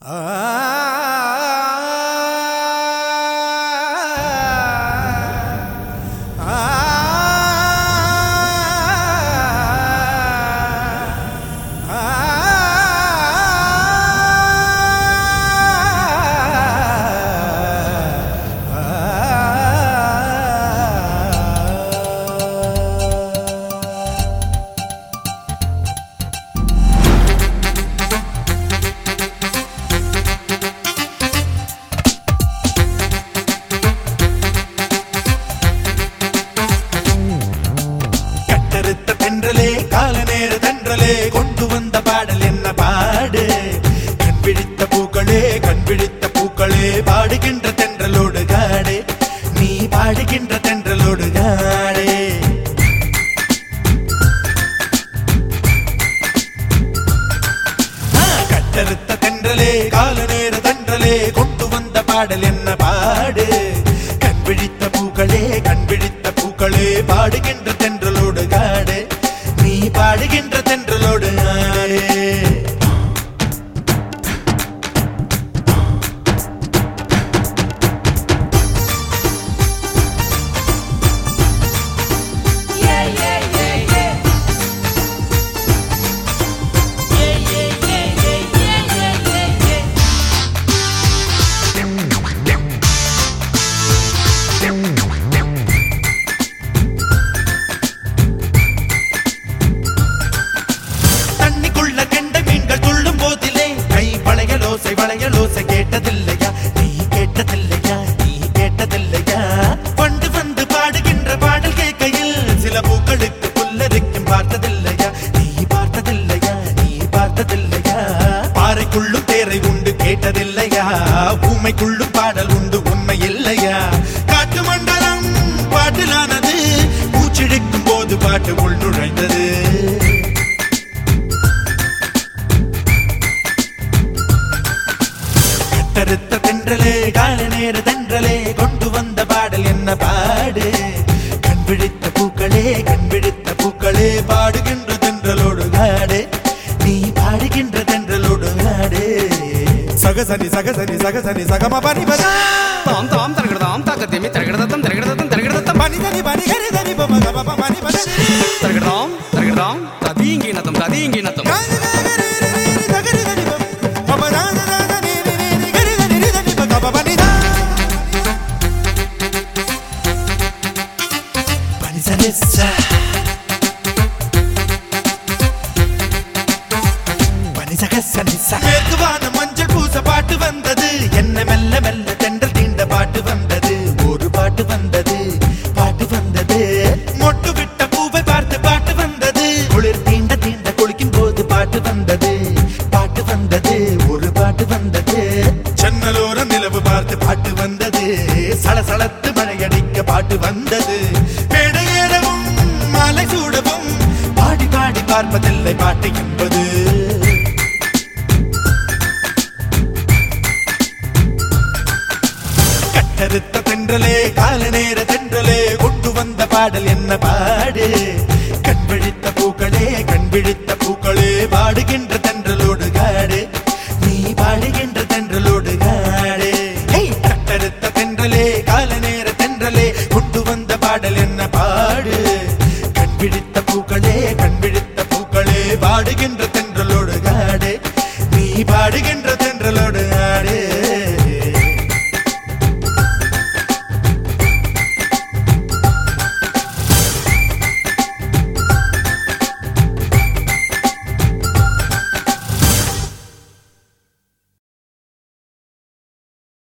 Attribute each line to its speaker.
Speaker 1: கட்டறுத்த தென்றலே கால நேர தென்றலே கொண்டு வந்த பாடல் என்ன பாடு கண் விழித்த பூக்களே கண் விழித்த பூக்களே பாடுகின்ற தென்றலோடு காடே நீ பாடுகின்ற தென்றலோடு காடே ஆ, கட்டறுத்த தென்றலே கால நேர தென்றலே கொண்டு வந்த பாடல் என்ன பாடு கண் விழித்த பூக்களே கண் விழித்த பூக்களே பாடுகின்ற தென்றலோடு காடு நீ பாடுகின்ற தென்றலோடு ஆடே
Speaker 2: Yeah, yeah, yeah, yeah. Yeah, yeah, yeah, yeah, yeah, yeah, yeah, yeah.
Speaker 1: தண்ணிக்குள்ள கெண்ட மீன்கள் துள்ளும் போதிலே கை வளையலோசை வளையலோசை கேட்டதில்லையா நீ கேட்டதில்லையா நீ கேட்டதில்லையா பண்டு வந்து பாடுகின்ற பாடல் கேட்கையில் சில பூக்களுக்கு புல்லரிக்கும் பார்த்ததில்லையா நீ பார்த்ததில்லையா நீ பார்த்ததில்லையா பாறைக்குள்ளும் தேரை உண்டு கேட்டதில்லையா ஊமைக்குள்ளும் பாடல் உண்டு உண்மை இல்லையா காட்டு மண்டலம் பாட்டிலானது பூச்சிடிக்கும் போது பாட்டு உள் நுழைந்தது கட்டறுத்த தென்றலே கால நேர தென்றலே கொண்டு வந்த பாடல் என்ன பாடு கண் விழித்த பூக்களே கண் விழித்த பூக்களே பாடுகின்ற தென்றலோடு காடு நீ பாடுகின்ற தென்றலோடு காடு சகசனி சகசனி சகசனி சகம பனி பதா
Speaker 3: தாம் தாம் தரகிடதாம் தாக்கத்தேமி தரகிடதத்தம் தரகிடதத்தம் தரகிடதத்தம்
Speaker 1: பனி தனி பனி கரி தனி பம கம ப பனி பத
Speaker 3: தரகிடதாம் தரகிடதாம் ததீங்கி நத்தம் ததீங்கி நத்தம்
Speaker 1: மேற்குவான மஞ்சள் பூச பாட்டு வந்தது என்ன மெல்ல மெல்ல தென்றல் தீண்ட பாட்டு வந்தது ஒரு பாட்டு வந்தது பாட்டு வந்தது மொட்டு விட்ட பூவை பார்த்து பாட்டு வந்தது குளிர் தீண்ட தீண்ட குளிக்கும் போது பாட்டு வந்தது பாட்டு வந்தது ஒரு பாட்டு வந்தது ஜன்னலோரம் நிலவு பார்த்து பாட்டு வந்தது சலசலத்து மழையடிக்க பாட்டு வந்தது மேடை ஏறவும் மாலை சூடவும் பாடி பாடி பார்ப்பதில்லை பாட்டு என்பது கட்டறுத்த தென்றலே கால நேர தென்றலே கொண்டு வந்த பாடல் என்ன பாடு கண் விழித்த பூக்களே கண் விழித்த பூக்களே பாடுகின்ற தென்றலோடு காடு நீ பாடுகின்ற தென்றலோடு காடு ஹேய், கட்டறுத்த தென்றலே கால நேர தென்றலே கொண்டு வந்த பாடல் என்ன பாடு கண் விழித்த பூக்களே